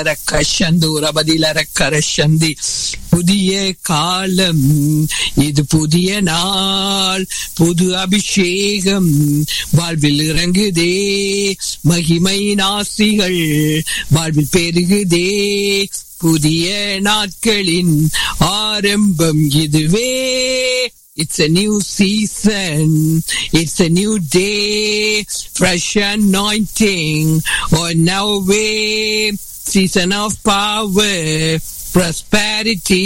கஷந்தூரபதிலரக்கரசந்தி புதிய காலம் இது புதிய நாள் புது அபிஷேகம் வாழ்வில் இறங்குதே மகிமை நாசிகள் வாழ்வில் பெருகுதே புதிய நாட்களின் ஆரம்பம் இதுவே It's a new season. It's a new day. Fresh anointing on our way. Season of power. Prosperity.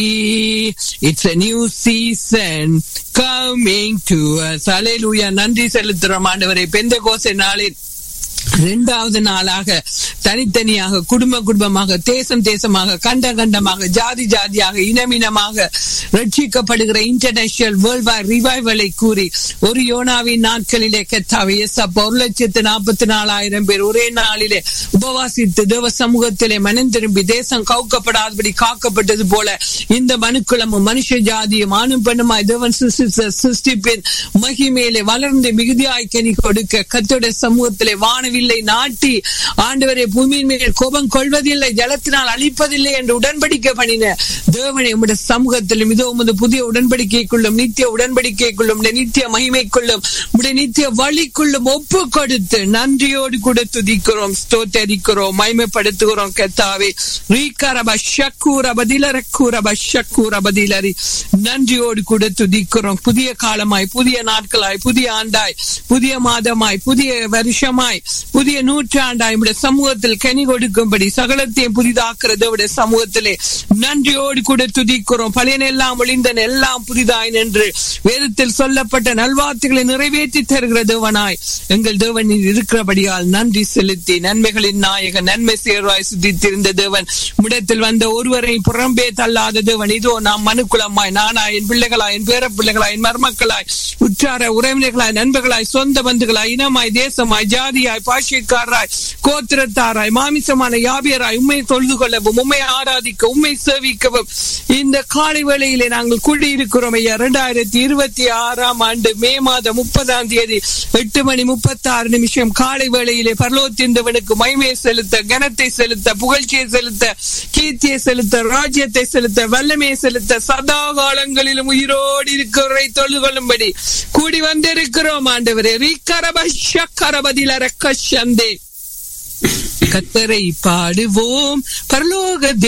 It's a new season coming to us. Hallelujah. நன்றி செலுத்துறோம் ஆண்டவரை பெந்த கோசை நாளில் இரண்டாவது நாளாக தனித்தனியாக குடும்ப குடும்பமாக தேசம் தேசமாக கண்ட கண்டமாக ஜாதி ஜாதியாக இனமினமாக ரட்சிக்கப்படுகிற இன்டர்நேஷனல் வேர்ல்ட் வார் ரிவைவலை கூறி ஒரு யோனாவின் நாட்களிலே கத்தாவை எஸ் அப்ப ஒரு லட்சத்து நாற்பத்தி நாலாயிரம் பேர் ஒரே நாளிலே உபவாசித்து தேவ சமூகத்திலே மனம் திரும்பி தேசம் கவுக்கப்படாதபடி காக்கப்பட்டது போல இந்த மனுக்குளமும் மனுஷ ஜாதியும் ஆணும் பெண்ணுமாய் தேவன் சிருஷ்டிப்பின் மகிமேலே வளர்ந்து மிகுதியாய் கனி கொடுக்க கத்தோட சமூகத்திலே வானவில்லை நாட்டி ஆண்டவரை பூமியின் மேல் கோபம் கொள்வதில்லை ஜலத்தினால் அழிப்பதில்லை என்று உடன்படிக்கை பண்ணின தேவனை உம்முடைய சமூகத்திலும் இதோ உமது புதிய உடன்படிக்கைக்குள்ளும் நித்திய உடன்படிக்கைக்குள்ளும் நித்திய மகிமைக்குள்ளும் உடைய நித்திய வழிக்குள்ளும் ஒப்பு கொடுத்து நன்றியோடு கூட துதிக்கிறோம் ஸ்தோத்தரிக்கிறோம் மகிமைப்படுத்துகிறோம் கெத்தாவே ரீகரப ஷக்கூர பதிலர கூரப ஷக்கூர பதிலரி நன்றியோடு கூட துதிக்கிறோம் புதிய காலமாய் புதிய நாட்களாய் புதிய ஆண்டாய் புதிய மாதமாய் புதிய வருஷமாய் புதிய நூற்றாண்டாய் உடைய சமூகத்தில் கனி கொடுக்கும்படி சகலத்தையும் புதிதாக்குறது உடைய சமூகத்திலே நன்றியோடு கூட துதிக்கிறோம் பழையன எல்லாம் ஒளிந்தன எல்லாம் புதிதாய் நின்று வேதத்தில் சொல்லப்பட்ட நல்வார்த்தைகளை நிறைவேற்றி தருகிற தேவனாய் எங்கள் தேவனில் இருக்கிறபடியால் நன்றி செலுத்தி நன்மைகளின் நாயக நன்மை சேர்வாய் சுத்தித்திருந்த தேவன் முடத்தில் வந்த ஒருவரை புறம்பே தள்ளாத தேவன் இதோ நாம் மனுக்குலமாய் நானா என் பிள்ளைகளாய் என் பேர பிள்ளைகளாய் என் மர்மக்களாய் உற்றார உறவினர்களாய் நண்பர்களாய் சொந்த பந்துகளாய் இனமாய் தேசமாய் ஜாதியாய் பாஷைக்காரராய் கோத்திரத்தாராய் மாமிசமான யாபியராய் உண்மை தொழுது கொள்ளவும் உண்மை ஆராதிக்க உண்மை சேவிக்கவும் இந்த காலை வேளையிலே நாங்கள் கூடியிருக்கிறோம் ஐயா இரண்டாயிரத்தி இருபத்தி ஆறாம் ஆண்டு மே மாதம் முப்பதாம் தேதி எட்டு மணி முப்பத்தி ஆறு நிமிஷம் காலை வேளையிலே பரலோத்திந்தவனுக்கு மைமையை செலுத்த கனத்தை செலுத்த புகழ்ச்சியை செலுத்த கீர்த்தியை செலுத்த ராஜ்யத்தை செலுத்த வல்லமையை செலுத்த சதா காலங்களிலும் உயிரோடு இருக்கிறவரை தொழுது கொள்ளும்படி கூடி வந்திருக்கிறோம் ஆண்டவரே ரீக்கரப ஷக்கரபதில ரக்கஷந்தே கத்தரை பாடுவோம் பரலோக